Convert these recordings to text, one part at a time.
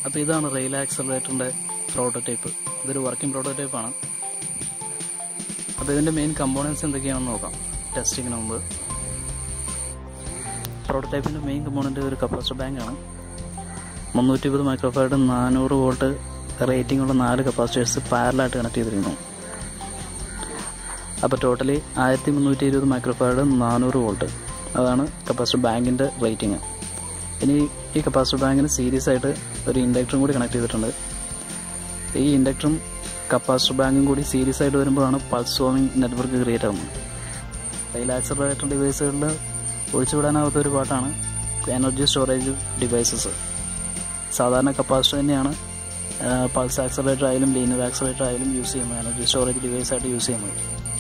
അപ്പോൾ ഇതാണ് റെയിൽ ആക്സലറേറ്ററിൻ്റെ പ്രോട്ടോടൈപ്പ് ഇതൊരു വർക്കിംഗ് പ്രോട്ടോടൈപ്പാണ് അപ്പോൾ ഇതിൻ്റെ മെയിൻ കമ്പോണൻസ് എന്തൊക്കെയാണെന്ന് നോക്കാം ടെസ്റ്റിങ്ങിന് മുമ്പ് പ്രോട്ടോടൈപ്പിൻ്റെ മെയിൻ കമ്പോണൻ്റ് ഒരു കപ്പാസിറ്റർ ബാങ്ക് ആണ് മുന്നൂറ്റി ഇരുപത് മൈക്രോഫാർഡ് നാനൂറ് വോൾട്ട് റേറ്റിംഗ് ഉള്ള നാല് കപ്പാസിറ്റേഴ്സ് പാരലായിട്ട് കണക്ട് ചെയ്തിരിക്കുന്നു അപ്പോൾ ടോട്ടലി ആയിരത്തി മുന്നൂറ്റി ഇരുപത് മൈക്രോഫാർഡ് നാനൂറ് വോൾട്ട് അതാണ് കപ്പാസിറ്റർ ബാങ്കിൻ്റെ റേറ്റിംഗ് ഇനി ഈ കപ്പാസിറ്റർ ബാങ്കിന് സീരീസ് ആയിട്ട് ഒരു ഇൻഡക്ടറും കൂടി കണക്ട് ചെയ്തിട്ടുണ്ട് ഈ ഇൻഡക്ടറും കപ്പാസിറ്റർ ബാങ്കും കൂടി സീരീസ് ആയിട്ട് വരുമ്പോഴാണ് പൾസ് സോമിങ് നെറ്റ്വർക്ക് ക്രിയേറ്റ് ആകുന്നത് റെയിൽ ആക്സലറേറ്റർ ഡിവൈസുകളിൽ ഒഴിച്ചുവിടാനാവാത്ത ഒരു പാട്ടാണ് എനർജി സ്റ്റോറേജ് ഡിവൈസസ് സാധാരണ കപ്പാസിറ്റർ തന്നെയാണ് പൾസ് ആക്സലറേറ്റർ ആയാലും ലീനർ ആക്സലറേറ്റർ ആയാലും യൂസ് ചെയ്യുന്നത് എനർജി സ്റ്റോറേജ് ഡിവൈസ് ആയിട്ട് യൂസ് ചെയ്യുന്നത്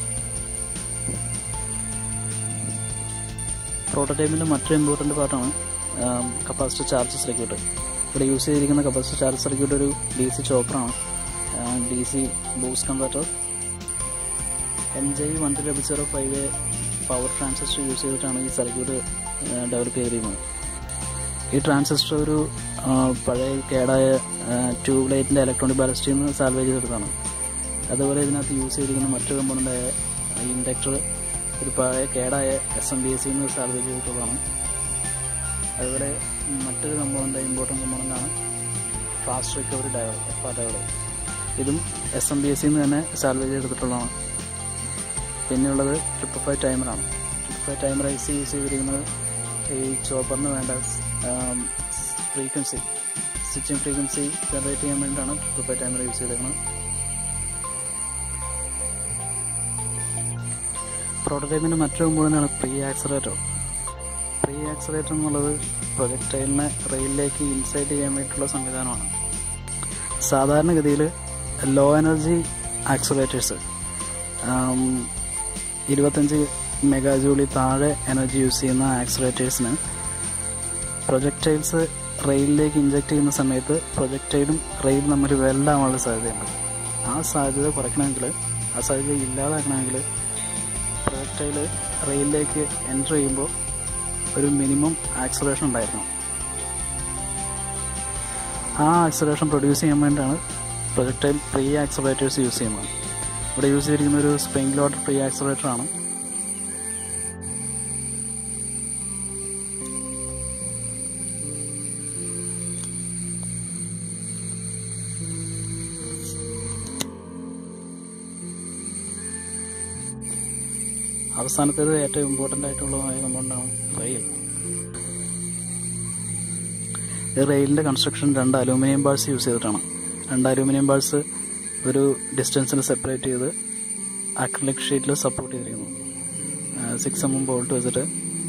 പ്രോട്ടോടൈപ്പിൻ്റെ മറ്റൊരു ഇമ്പോർട്ടൻ്റ് പാർട്ടാണ് കപ്പാസിറ്റർ ചാർജ് സർക്യൂട്ട് ഇവിടെ യൂസ് ചെയ്തിരിക്കുന്ന കപ്പാസിറ്റർ ചാർജ് സർക്യൂട്ട് ഒരു ഡി സി ചോപ്പറാണ് D C boost converter N J one two double zero five A power transistor use ചെയ്തിട്ടാണ് ഈ സർക്യൂട്ട് ഡെവലപ്പ് ചെയ്തിരിക്കുന്നത് ഈ ട്രാൻസിസ്റ്റർ ഒരു ആ, പഴയ കേടായ ട്യൂബ് ലൈറ്റിൻ്റെ ഇലക്ട്രോണിക് ബാലസ്റ്റിൽ നിന്ന് സാൽവേജ് ചെയ്തെടുത്താണ് അതുപോലെ ഇതിനകത്ത് യൂസ് ചെയ്തിരിക്കുന്ന മറ്റൊരു കമ്പോണൻ്റായ ഇൻഡക്ടർ ഒരു പഴയ കേടായ എസ് എം ബി എസ് നിന്ന് സാൽവേജ് ചെയ്തിട്ടുള്ളതാണ് അതുപോലെ മറ്റൊരു കമ്പോണൻ്റ് ഇമ്പോർട്ടൻ്റ് കമ്പോണൻ്റാണ് fast recovery diode F R diode ഇതും എസ് എം ബി എസ് നിന്ന് തന്നെ സാൽവേജ് ചെയ്തെടുത്തിട്ടുള്ളതാണ് പിന്നെയുള്ളത് ട്രിപ്പിൾ ഫൈവ് ടൈമറാണ് triple five timer I C use ചെയ്തിരിക്കുന്നത് ഈ ചോപ്പറിന് വേണ്ട ഫ്രീക്വൻസി സ്വിച്ചിങ് ഫ്രീക്വൻസി ജനറേറ്റ് ചെയ്യാൻ വേണ്ടിയിട്ടാണ് ട്രിപ്പിൾ ഫൈവ് ടൈമർ യൂസ് ചെയ്തിരിക്കുന്നത് പ്രോട്ടോടൈപ്പിൻ്റെ മറ്റൊരു കമ്പോണൻ്റാണ് പ്രീ ആക്സലേറ്റർ പ്രീ ആക്സലേറ്റർ എന്നുള്ളത് പ്രൊജക്ടൈലിനെ റെയിലിലേക്ക് ഇൻസൈറ്റ് ചെയ്യാൻ വേണ്ടിയിട്ടുള്ള സംവിധാനമാണ് സാധാരണഗതിയിൽ ലോ എനർജി ആക്സലേറ്റേഴ്സ് ഇരുപത്തഞ്ച് മെഗാജൂളി താഴെ എനർജി യൂസ് ചെയ്യുന്ന ആക്സലേറ്റേഴ്സിന് പ്രൊജക്ടൈൽസ് റെയിലിലേക്ക് ഇഞ്ചെക്ട് ചെയ്യുന്ന സമയത്ത് പ്രൊജക്ടൈലും റെയിൽ തമ്മിൽ വെല്ലാനുള്ള സാധ്യതയുണ്ട് ആ സാധ്യത കുറയ്ക്കണമെങ്കിൽ ആ സാധ്യത ഇല്ലാതാക്കണമെങ്കിൽ പ്രൊജക്ടൈൽ റെയിലിലേക്ക് എൻ്റർ ചെയ്യുമ്പോൾ ഒരു മിനിമം ആക്സലേഷൻ ഉണ്ടായിരിക്കണം ആ ആക്സലേഷൻ പ്രൊഡ്യൂസ് ചെയ്യാൻ വേണ്ടിയാണ് പ്രൊജക്ടൈൽ പ്രീ ആക്സലേറ്റേഴ്സ് യൂസ് ചെയ്യുന്നത് ഇവിടെ യൂസ് ചെയ്തിരിക്കുന്ന ഒരു സ്പ്രിംഗ് ലോഡർ പ്രീ ആക്സലേറ്റർ ആണ് അവസാനത്തേത് ഏറ്റവും ഇമ്പോർട്ടൻ്റ് ആയിട്ടുള്ളതായ കമ്പൗണ്ടാണ് റെയിൽ ഈ റെയിലിൻ്റെ കൺസ്ട്രക്ഷൻ രണ്ട് അലൂമിനിയം ബാൾസ് യൂസ് ചെയ്തിട്ടാണ് രണ്ട് അലൂമിനിയം ബാൾസ് ഒരു ഡിസ്റ്റൻസിന് സെപ്പറേറ്റ് ചെയ്ത് അക്രലിക് ഷീറ്റിൽ സപ്പോർട്ട് ചെയ്തിരിക്കുന്നു സിക്സ് എം എം ബോൾട്ട് വെച്ചിട്ട്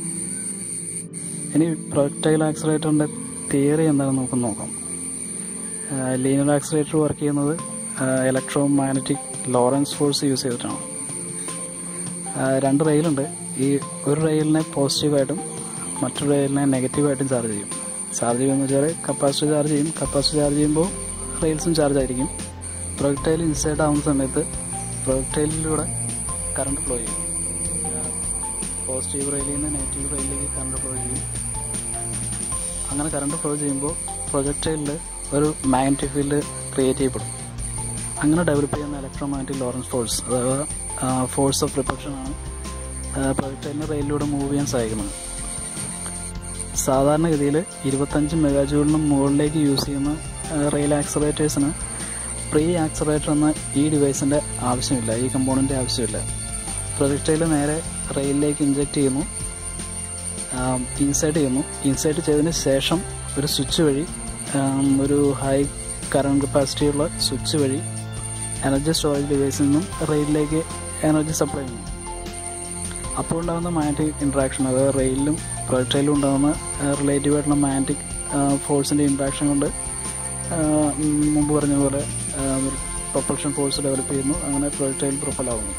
ഇനി പ്രൊജക്ടൈൽ ആക്സലേറ്ററിൻ്റെ തിയറി എന്താണെന്ന് നമുക്ക് നോക്കാം ലീനർ ആക്സലേറ്റർ വർക്ക് ചെയ്യുന്നത് electromagnetic Lorentz force use ചെയ്തിട്ടാണ് ആ, രണ്ട് റെയിലുണ്ട് ഈ ഒരു റെയിലിനെ പോസിറ്റീവായിട്ടും മറ്റൊരു റെയിലിനെ നെഗറ്റീവായിട്ടും ചാർജ് ചെയ്യും ചാർജ് ചെയ്യുമെന്ന് വെച്ചാൽ കപ്പാസിറ്റി ചാർജ് ചെയ്യും കപ്പാസിറ്റി ചാർജ് ചെയ്യുമ്പോൾ റെയിൽസും ചാർജ് ആയിരിക്കും പ്രൊജക്ടൈൽ ഇൻസൈഡ് ആവുന്ന സമയത്ത് പ്രൊജക്ടൈലിലൂടെ കറണ്ട് ഫ്ലോ ചെയ്യും പോസിറ്റീവ് റെയിലിൽ നിന്ന് നെഗറ്റീവ് റെയിലിലേക്ക് കറണ്ട് ഫ്ലോ ചെയ്യും അങ്ങനെ കറണ്ട് ഫ്ലോ ചെയ്യുമ്പോൾ പ്രൊജക്ടൈലിൽ ഒരു മാഗ്നറ്റിക് ഫീൽഡ് ക്രിയേറ്റ് ചെയ്യപ്പെടും അങ്ങനെ ഡെവലപ്പ് ചെയ്യുന്ന ഇലക്ട്രോ മാഗ്നറ്റിക് ലോറൻസ് ഫോഴ്സ് അഥവാ ഫോഴ്സ് ഓഫ് റിപ്പൽഷൻ ആണ് പ്രൊജക്ടൈലിന് റെയിലിലൂടെ മൂവ് ചെയ്യാൻ സഹായിക്കുന്നത് സാധാരണഗതിയിൽ ഇരുപത്തഞ്ച് മെഗാജൂളിനും മുകളിലേക്ക് യൂസ് ചെയ്യുന്ന റെയിൽ ആക്സലേറ്റേഴ്സിന് പ്രീ ആക്സലേറ്റർ എന്ന ഈ ഡിവൈസിൻ്റെ ആവശ്യമില്ല ഈ കമ്പോണൻ്റ് ആവശ്യമില്ല പ്രൊജക്ടൈൽ നേരെ റെയിലിലേക്ക് ഇഞ്ചെക്ട് ചെയ്യുന്നു ഇൻസൈഡ് ചെയ്യുന്നു ഇൻസൈഡ് ചെയ്തതിന് ശേഷം ഒരു സ്വിച്ച് വഴി ആം, ഒരു ഹൈ കറണ്ട് കപ്പാസിറ്റി ഉള്ള സ്വിച്ച് വഴി എനർജി സ്റ്റോറേജ് ഡിവൈസിൽ നിന്നും റെയിലിലേക്ക് എനർജി സപ്ലൈ ചെയ്യുന്നു അപ്പോൾ ഉണ്ടാകുന്ന മാഗ്നറ്റിക് ഇൻട്രാക്ഷൻ അതായത് റെയിലിലും പ്രൊജക്ടൈലും ഉണ്ടാകുന്ന റിലേറ്റീവ് ആയിട്ടുള്ള മാഗ്നറ്റിക് ഫോഴ്സിൻ്റെ ഇൻട്രാക്ഷൻ കൊണ്ട് ആ, ഉം, മുമ്പ് പറഞ്ഞ പോലെ പ്രൊപ്പൽഷൻ ഫോഴ്സ് ഡെവലപ്പ് ചെയ്യുന്നു അങ്ങനെ പ്രൊജക്ടൈൽ പ്രൊപ്പലാവുന്നു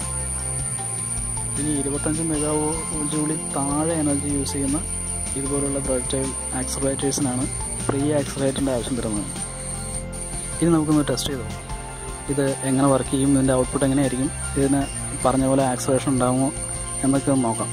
ഇനി ഇരുപത്തഞ്ച് മെഗാ ജൂളി താഴെ എനർജി യൂസ് ചെയ്യുന്ന ഇതുപോലുള്ള പ്രൊജക്ടൈൽ ആക്സലറേറ്റേഴ്സിനാണ് പ്രീ ആക്സലറേറ്ററിൻ്റെ ആവശ്യം വരുന്നത് ഇനി നമുക്കൊന്ന് ടെസ്റ്റ് ചെയ്തോ ഇത് എങ്ങനെ വർക്ക് ചെയ്യും ഇതിൻ്റെ ഔട്ട്പുട്ട് എങ്ങനെയായിരിക്കും ഇതിന് പറഞ്ഞ പോലെ ആക്സലേഷൻ ഉണ്ടാകുമോ എന്നൊക്കെ ഒന്ന് നോക്കാം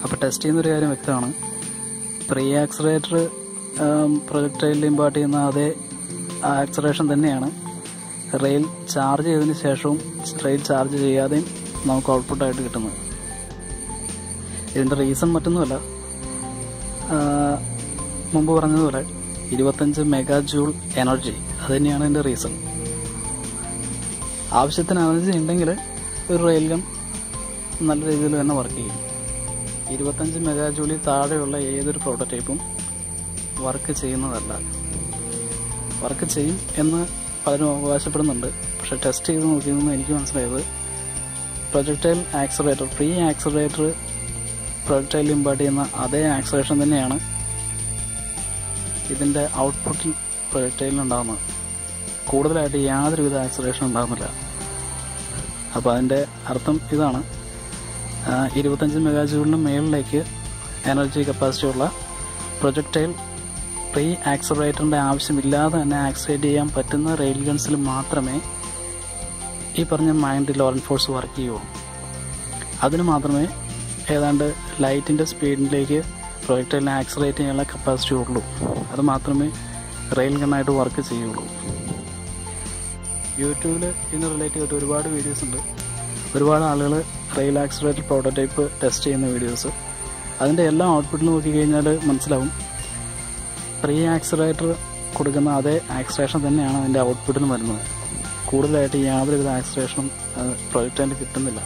അപ്പോൾ ടെസ്റ്റ് ചെയ്യുന്നൊരു കാര്യം വ്യക്തമാണ് പ്രീ ആക്സറേറ്റർ പ്രൊജക്ടൈലിൽ ഇമ്പാർട്ട് ചെയ്യുന്ന അതേ ആക്സറേഷൻ തന്നെയാണ് റെയിൽ ചാർജ് ചെയ്തതിന് ശേഷവും റെയിൽ ചാർജ് ചെയ്യാതെയും നമുക്ക് ഔട്ട്പുട്ടായിട്ട് കിട്ടുന്നത് ഇതിൻ്റെ റീസൺ മറ്റൊന്നുമല്ല ആ, മുമ്പ് പറഞ്ഞതുപോലെ ഇരുപത്തഞ്ച് മെഗാ ജൂൾ എനർജി അത് തന്നെയാണ് ഇതിൻ്റെ റീസൺ ആവശ്യത്തിന് എനർജി ഉണ്ടെങ്കിൽ ഒരു റെയിൽ ഗൺ നല്ല രീതിയിൽ തന്നെ വർക്ക് ചെയ്യും ഇരുപത്തഞ്ച് മെഗാ ജൂളിൽ താഴെയുള്ള ഏതൊരു പ്രോട്ടോടൈപ്പും വർക്ക് ചെയ്യുന്നതല്ല വർക്ക് ചെയ്യും എന്ന് പലരും അവകാശപ്പെടുന്നുണ്ട് പക്ഷെ ടെസ്റ്റ് ചെയ്ത് നോക്കിയതെന്ന് എനിക്ക് മനസ്സിലായത് projectile accelerator pre accelerator projectile impart ചെയ്യുന്ന അതേ ആക്സറേഷൻ തന്നെയാണ് ഇതിൻ്റെ ഔട്ട്പുട്ടിൽ പ്രൊജക്ടൈലിന് ഉണ്ടാകുന്നത് കൂടുതലായിട്ട് യാതൊരുവിധ ആക്സറേഷൻ ഉണ്ടാകുന്നില്ല അപ്പോൾ അതിൻ്റെ അർത്ഥം ഇതാണ് ആ, ഇരുപത്തഞ്ച് മെഗാ ജൂളിന് മേളിലേക്ക് എനർജി കപ്പാസിറ്റി ഉള്ള പ്രൊജക്ടൈൽ പ്രീ ആക്സറേറ്ററിൻ്റെ ആവശ്യമില്ലാതെ തന്നെ ആക്സറേറ്റ് ചെയ്യാൻ പറ്റുന്ന റെയിൽ ഗൺസിൽ മാത്രമേ ഈ പറഞ്ഞ മൈൻഡ് ലോറൻ ഫോഴ്സ് വർക്ക് ചെയ്യുള്ളൂ അതിന് മാത്രമേ ഏതാണ്ട് ലൈറ്റിൻ്റെ സ്പീഡിലേക്ക് പ്രൊജക്ടൈലിനെ ആക്സറേറ്റ് ചെയ്യാനുള്ള കപ്പാസിറ്റി ഉള്ളൂ അത് മാത്രമേ റെയിൽ ഗണ്ണായിട്ട് വർക്ക് ചെയ്യുള്ളൂ യൂട്യൂബിൽ ഇതിന് റിലേറ്റ് ചെയ്തിട്ട് ഒരുപാട് വീഡിയോസ് ഉണ്ട് ഒരുപാട് ആളുകൾ റെയിൽ ആക്സറേറ്റർ പ്രോട്ടോടൈപ്പ് ടെസ്റ്റ് ചെയ്യുന്ന വീഡിയോസ് അതിൻ്റെ എല്ലാ ഔട്ട്പുട്ടിൽ നോക്കിക്കഴിഞ്ഞാൽ മനസ്സിലാവും പ്രീ ആക്സറേറ്റർ കൊടുക്കുന്ന അതേ ആക്സറേഷൻ തന്നെയാണ് അതിൻ്റെ ഔട്ട്പുട്ടിന് വരുന്നത് കൂടുതലായിട്ട് യാതൊരുവിധ ആക്സറേഷനും പ്രൊജക്റ്റിൽ കിട്ടുന്നില്ല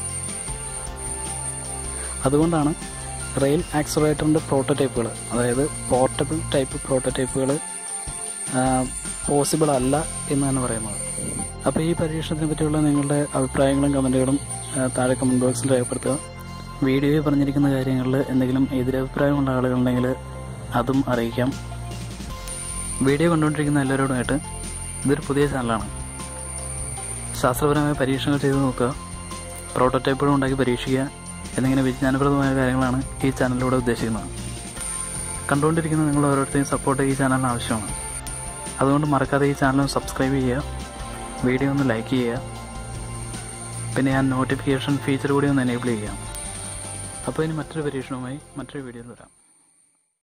അതുകൊണ്ടാണ് റെയിൽ ആക്സറേറ്ററിൻ്റെ പ്രോട്ടോടൈപ്പുകൾ അതായത് പോർട്ടബിൾ ടൈപ്പ് പ്രോട്ടോടൈപ്പുകൾ പോസിബിൾ അല്ല എന്ന് തന്നെ പറയുന്നത് അപ്പോൾ ഈ പരീക്ഷണത്തിനെ പറ്റിയുള്ള നിങ്ങളുടെ അഭിപ്രായങ്ങളും കമൻറ്റുകളും താഴെ കമൻറ്റ് ബോക്സിൽ രേഖപ്പെടുത്തുക വീഡിയോയിൽ പറഞ്ഞിരിക്കുന്ന കാര്യങ്ങളിൽ എന്തെങ്കിലും എതിരഭിപ്രായമുള്ള ആളുകളുണ്ടെങ്കിൽ അതും അറിയിക്കാം വീഡിയോ കണ്ടുകൊണ്ടിരിക്കുന്ന എല്ലാവരോടുമായിട്ട് ഇതൊരു പുതിയ ചാനലാണ് ശാസ്ത്രപരമായ പരീക്ഷണങ്ങൾ ചെയ്ത് നോക്കുക പ്രോട്ടോടൈപ്പുകൾ ഉണ്ടാക്കി പരീക്ഷിക്കുക എന്നിങ്ങനെ വിജ്ഞാനപ്രദമായ കാര്യങ്ങളാണ് ഈ ചാനലിലൂടെ ഉദ്ദേശിക്കുന്നത് കണ്ടുകൊണ്ടിരിക്കുന്ന നിങ്ങൾ ഓരോരുത്തരെയും സപ്പോർട്ട് ഈ ചാനലിന് ആവശ്യമാണ് അതുകൊണ്ട് മറക്കാതെ ഈ ചാനൽ സബ്സ്ക്രൈബ് ചെയ്യുക വീഡിയോ ഒന്ന് ലൈക്ക് ചെയ്യുക പിന്നെ ഞാൻ നോട്ടിഫിക്കേഷൻ ഫീച്ചർ കൂടി ഒന്ന് എനേബിൾ ചെയ്യാം അപ്പോൾ ഇനി മറ്റൊരു പരീക്ഷണവുമായി മറ്റൊരു വീഡിയോയിൽ വരാം